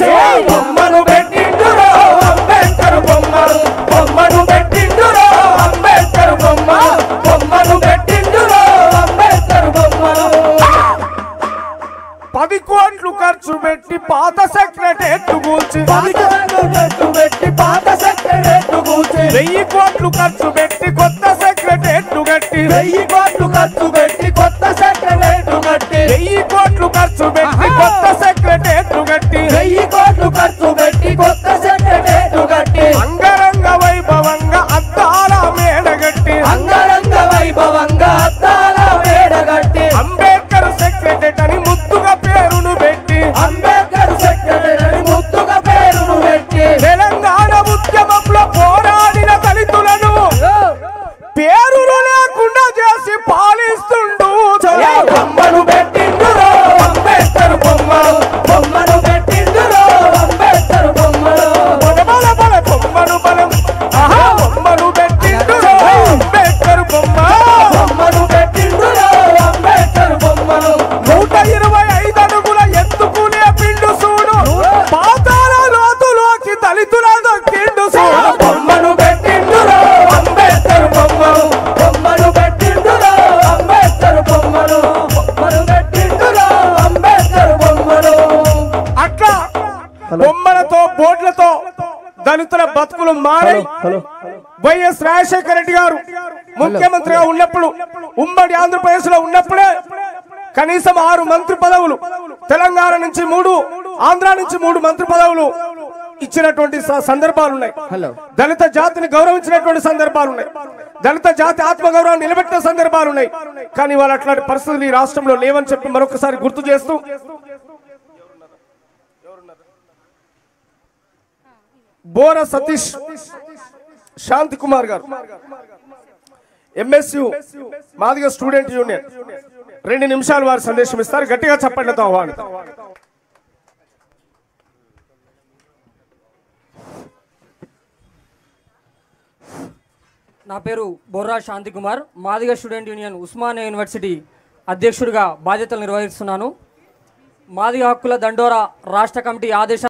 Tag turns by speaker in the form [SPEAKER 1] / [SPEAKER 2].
[SPEAKER 1] బొమ్మను పెట్టిండురో అంబేద్కర్ బొమ్మను బొమ్మను పెట్టిండురో అంబేద్కర్ బొమ్మ బొమ్మను పెట్టిండురో అంబేద్కర్ బొమ్మను
[SPEAKER 2] పది కోట్లు ఖర్చు పెట్టి పాత సెక్రటేట్ కూల్చి
[SPEAKER 1] పది కోట్లు ఖర్చు పెట్టి పాత సెక్రటేట్ కూర్చి
[SPEAKER 2] వెయ్యి కోట్లు ఖర్చు పెట్టి కొత్త సెక్రటేట్ కట్టి
[SPEAKER 1] వెయ్యి కోట్లు ఖర్చు పెట్టి కొత్త సెక్రటేట్ కట్టి
[SPEAKER 2] వెయ్యి కోట్లు ఖర్చు పెట్టి కొత్త సెక్రటేట్ కట్టి
[SPEAKER 1] వెయ్యి కోట్లు ఖర్చు పెట్టి కొత్త సెక్రటేట్ కట్టి
[SPEAKER 2] అంగరంగ వైభవంగా అద్దాల మేడగట్టి
[SPEAKER 1] అంగరంగ వైభవంగా అద్దాల వేడగట్టి
[SPEAKER 2] అంబేద్కర్ సెక్రటేట్ అని ముద్దుగా పేరును పెట్టి
[SPEAKER 1] అంబేద్కర్ సెక్రటరీ ముద్దుగా పేరును పెట్టి
[SPEAKER 2] తెలంగాణ ఉద్యమంలో పోరాడిన దళితులను పేరులు లేకుండా చేసి పాలిస్తుండు
[SPEAKER 1] బొమ్మను పెట్టిండురో అంబేద్కర్ బొమ్మను బొమ్మను పెట్టిండురో అంబేద్కర్ బొమ్మను
[SPEAKER 2] బల బల బొమ్మను బలం ఆహా బొమ్మను పెట్టిండురో అంబేద్కర్ బొమ్మ
[SPEAKER 1] బొమ్మను పెట్టిండురో అంబేద్కర్ బొమ్మను
[SPEAKER 2] నూట ఇరవై ఐదు అడుగుల ఎత్తుకునే పిండు సూడు పాతాల లోతులోకి దళితుల దొక్కిండు సూడు
[SPEAKER 1] బొమ్మను పెట్టిండురో అంబేద్కర్ బొమ్మను బొమ్మను పెట్టిండురో అంబేద్కర్ బొమ్మను బొమ్మను పెట్టిండురో అంబేద్కర్ బొమ్మను
[SPEAKER 2] అట్లా బొమ్మలతో బోట్లతో దళితుల బతుకులు మారాయి వైఎస్ రాజశేఖర రెడ్డి గారు ముఖ్యమంత్రిగా ఉన్నప్పుడు ఉమ్మడి ఆంధ్రప్రదేశ్ లో ఉన్నప్పుడే కనీసం ఆరు మంత్రి పదవులు తెలంగాణ నుంచి మూడు ఆంధ్ర నుంచి మూడు మంత్రి పదవులు ఇచ్చినటువంటి స- సందర్భాలు ఉన్నాయి దళిత జాతిని గౌరవించినటువంటి సందర్భాలు ఉన్నాయి దళిత జాతి ఆత్మగౌరవం నిలబెట్టిన సందర్భాలు ఉన్నాయి కానీ వాళ్ళు అట్లాంటి పరిస్థితులు ఈ రాష్ట్రంలో లేవని చెప్పి మరొకసారి గుర్తు చేస్తూ బోర సతీష్ శాంతి కుమార్ గారు ఎంఎస్యు మాదిగ స్టూడెంట్ యూనియన్ రెండు నిమిషాలు వారు సందేశం ఇస్తారు గట్టిగా చప్పట్లతో ఆహ్వానితం
[SPEAKER 3] నా పేరు Borra Shanthikumar Madiga student union Osmania university అధ్యక్షుడిగా బాధ్యతలు నిర్వహిస్తున్నాను మాదిగ హక్కుల దండోరా రాష్ట్ర కమిటీ ఆదేశాల